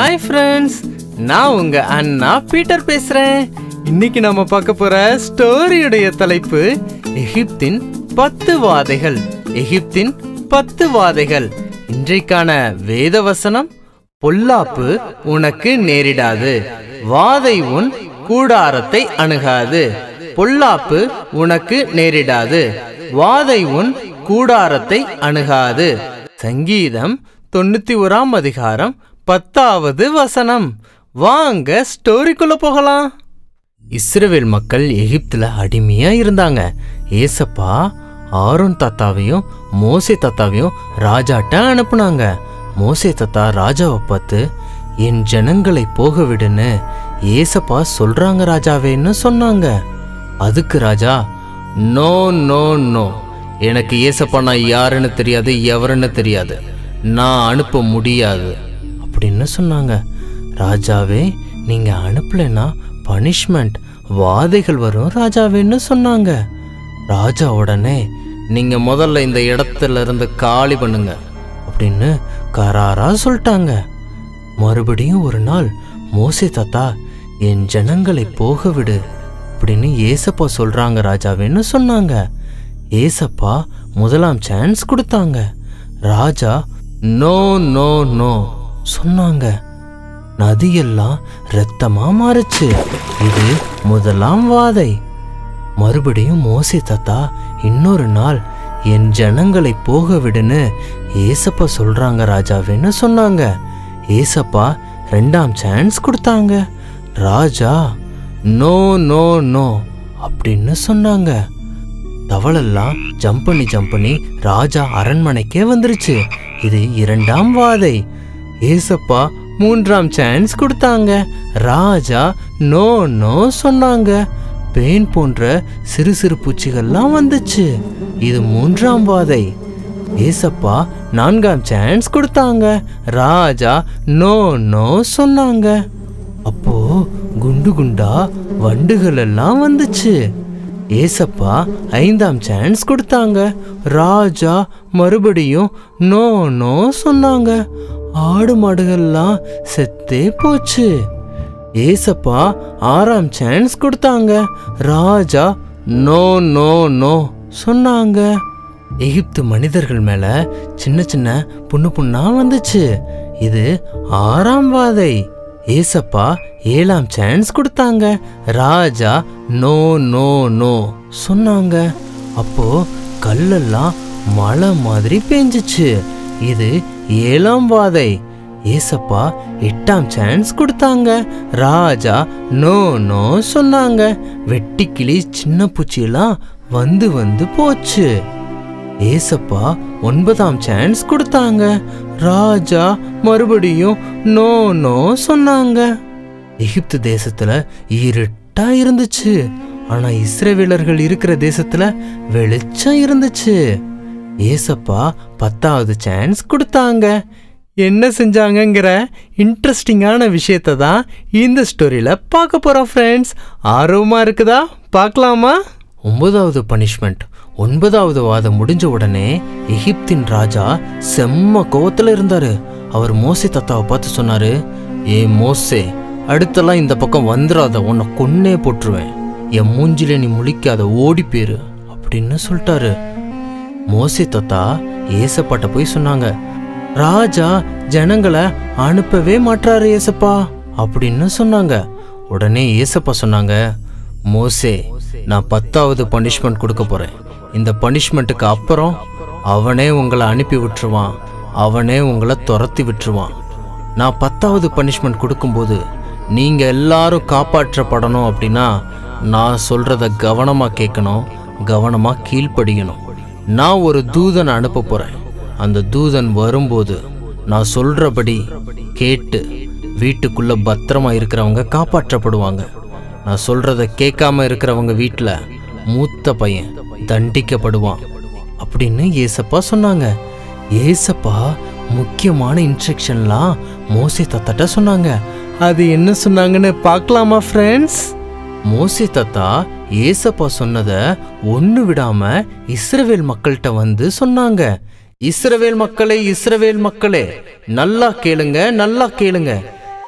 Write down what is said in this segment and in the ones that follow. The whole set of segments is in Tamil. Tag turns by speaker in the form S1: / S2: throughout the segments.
S1: ஹாய் ஃப்ரெண்ட்ஸ் நான் உங்க அண்ணா பீட்டர் பேசுறேன் இன்னைக்கு நம்ம பார்க்க போற ஸ்டோரியுடைய தலைப்பு எகிப்தின் பத்து வாதைகள் எகிப்தின் பத்து வாதைகள் இன்றைக்கான வேத வசனம் பொல்லாப்பு உனக்கு நேரிடாது வாதை உன் கூடாரத்தை அணுகாது பொல்லாப்பு உனக்கு நேரிடாது வாதை உன் கூடாரத்தை அணுகாது சங்கீதம் தொண்ணூத்தி ஓராம் அதிகாரம் பத்தாவது வசனம் வாங்க ஸ்டோரிக்குள்ள போகலாம் இஸ்ரவேல் மக்கள் எகிப்துல அடிமையா இருந்தாங்க ஏசப்பா ஆரோன் தாத்தாவையும் மோசே தாத்தாவையும் ராஜாட்ட அனுப்புனாங்க மோசே தாத்தா ராஜாவை பார்த்து என் ஜனங்களை போக விடுன்னு ஏசப்பா சொல்றாங்க ராஜாவேன்னு சொன்னாங்க அதுக்கு ராஜா நோ நோ நோ எனக்கு ஏசப்பா நான் யாருன்னு தெரியாது எவருன்னு தெரியாது நான் அனுப்ப முடியாது அப்படின்னு சொன்னாங்க ராஜாவே நீங்க அனுப்பலைன்னா பனிஷ்மெண்ட் வாதைகள் வரும் ராஜாவேன்னு சொன்னாங்க ராஜா உடனே நீங்க முதல்ல இந்த இடத்துல இருந்து காலி பண்ணுங்க அப்படின்னு கராரா சொல்லிட்டாங்க மறுபடியும் ஒரு நாள் மோசே தாத்தா என் ஜனங்களை போக விடு அப்படின்னு ஏசப்பா சொல்றாங்க ராஜாவேன்னு சொன்னாங்க ஏசப்பா முதலாம் சான்ஸ் கொடுத்தாங்க ராஜா நோ நோ நோ சொன்னாங்க நதியெல்லாம் ரத்தமா மாறுச்சு இது முதலாம் வாதை மறுபடியும் மோசே தாத்தா இன்னொரு நாள் என் ஜனங்களை போக விடுன்னு ஏசப்பா சொல்றாங்க ராஜாவேன்னு சொன்னாங்க ஏசப்பா ரெண்டாம் சான்ஸ் கொடுத்தாங்க ராஜா நோ நோ நோ அப்படின்னு சொன்னாங்க தவளெல்லாம் ஜம்ப் பண்ணி ஜம்ப் பண்ணி ராஜா அரண்மனைக்கே வந்துருச்சு இது இரண்டாம் வாதை ஏசப்பா மூன்றாம் சான்ஸ் கொடுத்தாங்க ராஜா நோ நோ சொன்னாங்க பேன் போன்ற சிறு சிறு பூச்சிகள்லாம் வந்துச்சு இது மூன்றாம் வாதை ஏசப்பா நான்காம் சான்ஸ் கொடுத்தாங்க ராஜா நோ நோ சொன்னாங்க அப்போ குண்டு குண்டா வண்டுகள் எல்லாம் வந்துச்சு ஏசப்பா ஐந்தாம் சான்ஸ் கொடுத்தாங்க ராஜா மறுபடியும் நோ நோ சொன்னாங்க ஆடு மாடுகள்லாம் செத்தே போச்சு ஏசப்பா ஆறாம் சான்ஸ் கொடுத்தாங்க ராஜா நோ நோ நோ சொன்னாங்க எகிப்து மனிதர்கள் மேல சின்ன சின்ன புண்ணு புண்ணா வந்துச்சு இது ஆறாம் வாதை ஏசப்பா ஏழாம் சான்ஸ் கொடுத்தாங்க ராஜா நோ நோ நோ சொன்னாங்க அப்போ கல்லெல்லாம் மழை மாதிரி பெஞ்சிச்சு இது ஏழாம் வாதை ஏசப்பா எட்டாம் சான்ஸ் கொடுத்தாங்க ராஜா நோ நோ சொன்னாங்க வெட்டிக்கிளி சின்ன பூச்சியெல்லாம் வந்து வந்து போச்சு ஏசப்பா ஒன்பதாம் சான்ஸ் கொடுத்தாங்க ராஜா மறுபடியும் நோ நோ சொன்னாங்க எகிப்து தேசத்துல இருட்டா இருந்துச்சு ஆனா இஸ்ரவேலர்கள் இருக்கிற தேசத்துல வெளிச்சம் இருந்துச்சு ஏசப்பா பத்தாவது சான்ஸ் கொடுத்தாங்க என்ன செஞ்சாங்கங்கிற இன்ட்ரெஸ்டிங்கான விஷயத்தை தான் இந்த ஸ்டோரியில பார்க்க போறோம் ஃப்ரெண்ட்ஸ் ஆர்வமா இருக்குதா பார்க்கலாமா ஒன்பதாவது பனிஷ்மெண்ட் ஒன்பதாவது வாதம் முடிஞ்ச உடனே எகிப்தின் ராஜா செம்ம கோவத்துல இருந்தாரு அவர் மோசே தத்தாவை பார்த்து சொன்னாரு ஏ மோசே அடுத்தெல்லாம் இந்த பக்கம் வந்துடாத உன்னை கொன்னே போட்டுருவேன் என் மூஞ்சில நீ முழிக்காத ஓடி போயிரு அப்படின்னு சொல்லிட்டாரு மோசே தத்தா ஏசப்பாட்ட போய் சொன்னாங்க ராஜா ஜனங்களை அனுப்பவே மாட்டாரு ஏசப்பா அப்படின்னு சொன்னாங்க உடனே ஏசப்பா சொன்னாங்க மோசே நான் பத்தாவது பனிஷ்மெண்ட் கொடுக்க போறேன் இந்த பனிஷ்மெண்ட்டுக்கு அப்புறம் அவனே உங்களை அனுப்பி விட்டுருவான் அவனே உங்களை துரத்தி விட்டுருவான் நான் பத்தாவது பனிஷ்மெண்ட் கொடுக்கும்போது நீங்க எல்லாரும் காப்பாற்றப்படணும் அப்படின்னா நான் சொல்றத கவனமா கேட்கணும் கவனமா கீழ்ப்படியணும் நான் ஒரு தூதனை அனுப்ப போறேன் அந்த தூதன் வரும்போது நான் சொல்றபடி கேட்டு வீட்டுக்குள்ள பத்திரமா இருக்கிறவங்க காப்பாற்றப்படுவாங்க நான் சொல்றத கேட்காம இருக்கிறவங்க வீட்டில் மூத்த பையன் தண்டிக்கப்படுவான் அப்படின்னு ஏசப்பா சொன்னாங்க ஏசப்பா முக்கியமான இன்ஸ்ட்ரக்ஷன்லாம் மோசே தத்தாட்ட சொன்னாங்க அது என்ன சொன்னாங்கன்னு பார்க்கலாமா ஃப்ரெண்ட்ஸ் மோசே தத்தா ஏசப்பா சொன்னத ஒண்ணு விடாம இஸ்ரவேல் மக்கள்கிட்ட வந்து சொன்னாங்க இஸ்ரவேல் மக்களே இஸ்ரவேல் மக்களே நல்லா கேளுங்க நல்லா கேளுங்க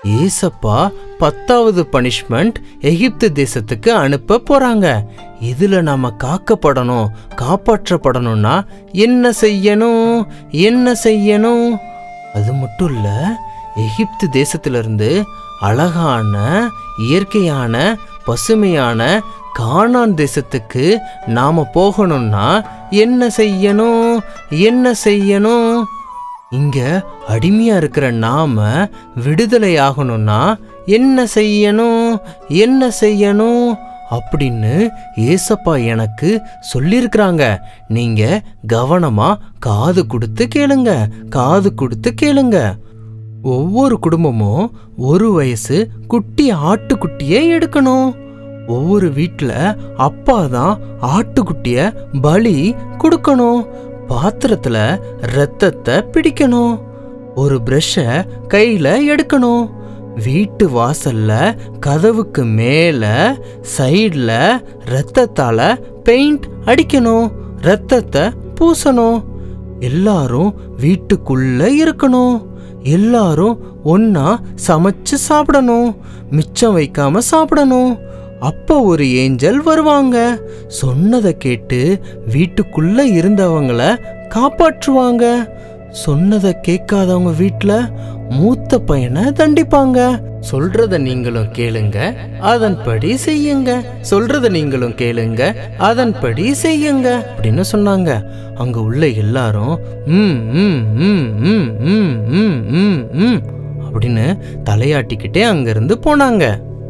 S1: ஏசப்பா பத்தாவது பனிஷ்மெண்ட் எகிப்து தேசத்துக்கு அனுப்ப போறாங்க இதுல நாம காக்கப்படணும் காப்பாற்றப்படணும்னா என்ன செய்யணும் என்ன செய்யணும் அது மட்டும் இல்ல எகிப்து தேசத்திலிருந்து அழகான இயற்கையான பசுமையான கானான் தேசத்துக்கு நாம போகணும்னா என்ன செய்யணும் என்ன செய்யணும் இங்க அடிமையா இருக்கிற நாம விடுதலை ஆகணும்னா என்ன செய்யணும் என்ன செய்யணும் அப்படின்னு ஏசப்பா எனக்கு சொல்லியிருக்கிறாங்க நீங்க கவனமா காது கொடுத்து கேளுங்க காது கொடுத்து கேளுங்க ஒவ்வொரு குடும்பமும் ஒரு வயசு குட்டி ஆட்டுக்குட்டியை எடுக்கணும் ஒவ்வொரு வீட்டில் அப்பா தான் ஆட்டுக்குட்டிய பலி கொடுக்கணும் பாத்திரத்துல ரத்தத்தை பிடிக்கணும் ஒரு பிரஷ கையில எடுக்கணும் வீட்டு வாசல்ல கதவுக்கு மேல சைடுல ரத்தத்தால பெயிண்ட் அடிக்கணும் ரத்தத்தை பூசணும் எல்லாரும் வீட்டுக்குள்ள இருக்கணும் எல்லாரும் ஒன்னா சமைச்சு சாப்பிடணும் மிச்சம் வைக்காம சாப்பிடணும் அப்போ ஒரு ஏஞ்சல் வருவாங்க சொன்னதை கேட்டு வீட்டுக்குள்ள இருந்தவங்கள காப்பாற்றுவாங்க சொன்னதை கேட்காதவங்க வீட்டில் மூத்த பையனை தண்டிப்பாங்க சொல்றத நீங்களும் கேளுங்க அதன்படி செய்யுங்க சொல்றத நீங்களும் கேளுங்க அதன்படி செய்யுங்க அப்படின்னு சொன்னாங்க அங்க உள்ள எல்லாரும் ம் ம் ம் ம் ம் ம் ம் ம் அப்படின்னு தலையாட்டிக்கிட்டே அங்கிருந்து போனாங்க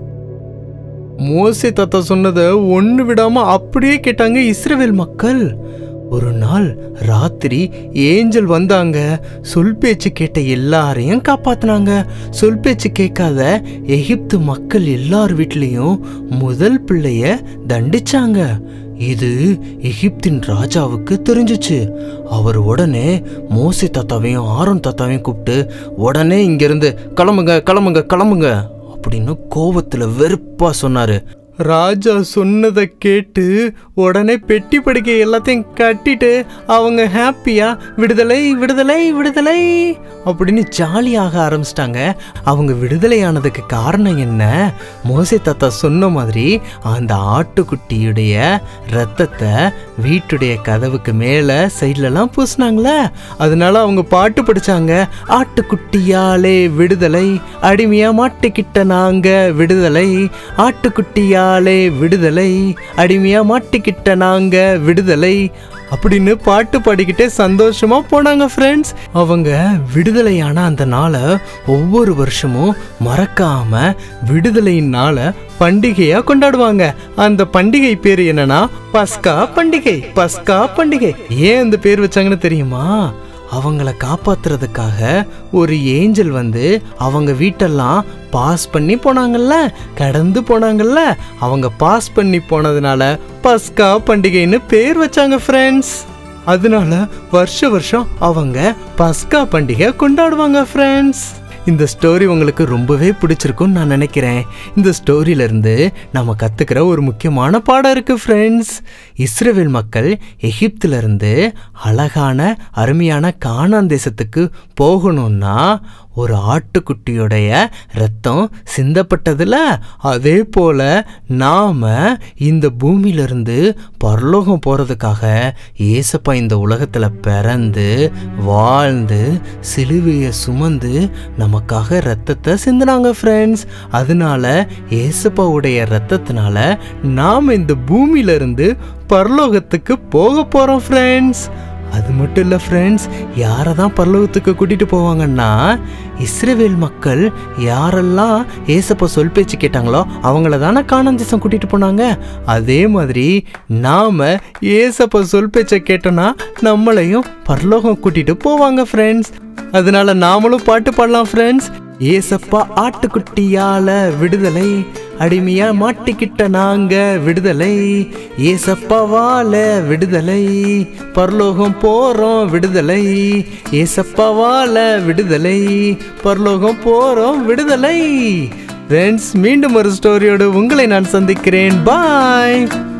S1: மோசே தாத்தா சொன்னதை ஒன்று விடாம அப்படியே கேட்டாங்க இஸ்ரவேல் மக்கள் ஒரு நாள் ராத்திரி ஏஞ்சல் வந்தாங்க சொல் பேச்சு கேட்ட எல்லாரையும் காப்பாத்துனாங்க சொல் பேச்சு கேட்காத எகிப்து மக்கள் எல்லார் வீட்லேயும் முதல் பிள்ளைய தண்டிச்சாங்க இது எகிப்தின் ராஜாவுக்கு தெரிஞ்சுச்சு அவர் உடனே மோசே தாத்தாவையும் ஆரோன் தாத்தாவையும் கூப்பிட்டு உடனே இங்கிருந்து கிளம்புங்க கிளம்புங்க கிளம்புங்க அப்படின்னு கோவத்துல வெறுப்பா சொன்னாரு ராஜா சொன்னதை கேட்டு உடனே பெட்டி படுக்கை எல்லாத்தையும் கட்டிட்டு அவங்க ஹாப்பியா விடுதலை விடுதலை விடுதலை அப்படின்னு ஜாலியாக ஆரம்பிச்சிட்டாங்க அவங்க விடுதலை ஆனதுக்கு காரணம் என்ன மோசே தாத்தா சொன்ன மாதிரி அந்த ஆட்டுக்குட்டியுடைய ரத்தத்தை வீட்டுடைய கதவுக்கு மேலே சைட்லலாம் பூசினாங்களே அதனால அவங்க பாட்டு படிச்சாங்க ஆட்டுக்குட்டியாலே விடுதலை அடிமையா மாட்டிக்கிட்ட நாங்க விடுதலை ஆட்டுக்குட்டியாலே விடுதலை அடிமையா மாட்டிக்கிட்ட நாங்க விடுதலை அப்படின்னு பாட்டு பாடிக்கிட்டே சந்தோஷமா போனாங்க ஃப்ரெண்ட்ஸ் அவங்க விடுதலையான அந்த நாளை ஒவ்வொரு வருஷமும் மறக்காம விடுதலையின் நாளை பண்டிகையா கொண்டாடுவாங்க அந்த பண்டிகை பேர் என்னன்னா பஸ்கா பண்டிகை பஸ்கா பண்டிகை ஏன் அந்த பேர் வச்சாங்கன்னு தெரியுமா அவங்கள காப்பாத்துறதுக்காக ஒரு ஏஞ்சல் வந்து அவங்க வீட்டெல்லாம் பாஸ் பண்ணி போனாங்கல்ல கடந்து போனாங்கல்ல அவங்க பாஸ் பண்ணி போனதுனால பஸ்கா பண்டிகைன்னு பேர் வச்சாங்க ஃப்ரெண்ட்ஸ் அதனால வருஷ வருஷம் அவங்க பஸ்கா பண்டிகை கொண்டாடுவாங்க ஃப்ரெண்ட்ஸ் இந்த ஸ்டோரி உங்களுக்கு ரொம்பவே பிடிச்சிருக்கும்னு நான் நினைக்கிறேன் இந்த ஸ்டோரியிலேருந்து நம்ம கற்றுக்கிற ஒரு முக்கியமான பாடம் இருக்குது ஃப்ரெண்ட்ஸ் இஸ்ரேல் மக்கள் எகிப்திலிருந்து அழகான அருமையான கானான் தேசத்துக்கு போகணும்னா ஒரு ஆட்டுக்குட்டியுடைய ரத்தம் சிந்தப்பட்டதுல அதே போல நாம இந்த பூமியிலிருந்து பரலோகம் போறதுக்காக ஏசப்பா இந்த உலகத்துல பிறந்து வாழ்ந்து சிலுவையை சுமந்து நமக்காக ரத்தத்தை சிந்தினாங்க ஃப்ரெண்ட்ஸ் அதனால ஏசப்பாவுடைய ரத்தத்தினால நாம் இந்த பூமியிலிருந்து பரலோகத்துக்கு போக போறோம் ஃப்ரெண்ட்ஸ் அது மட்டும் இல்லை ஃப்ரெண்ட்ஸ் யாரை தான் பரலோகத்துக்கு கூட்டிகிட்டு போவாங்கன்னா இஸ்ரேவேல் மக்கள் யாரெல்லாம் ஏசப்பா சொல் பேச்சு கேட்டாங்களோ அவங்கள தானே காணான் தேசம் கூட்டிகிட்டு போனாங்க அதே மாதிரி நாம் ஏசப்பா சொல் பேச்சை கேட்டோன்னா நம்மளையும் பரலோகம் கூட்டிகிட்டு போவாங்க ஃப்ரெண்ட்ஸ் அதனால நாமளும் பாட்டு பாடலாம் ஃப்ரெண்ட்ஸ் ஏசப்பா ஆட்டுக்குட்டியால விடுதலை அடிமையா மாட்டிக்கிட்ட நாங்க விடுதலை ஏசப்பாவால விடுதலை பரலோகம் போறோம் விடுதலை ஏசப்பாவால விடுதலை பரலோகம் போறோம் விடுதலை ஃப்ரெண்ட்ஸ் மீண்டும் ஒரு ஸ்டோரியோடு உங்களை நான் சந்திக்கிறேன் பாய்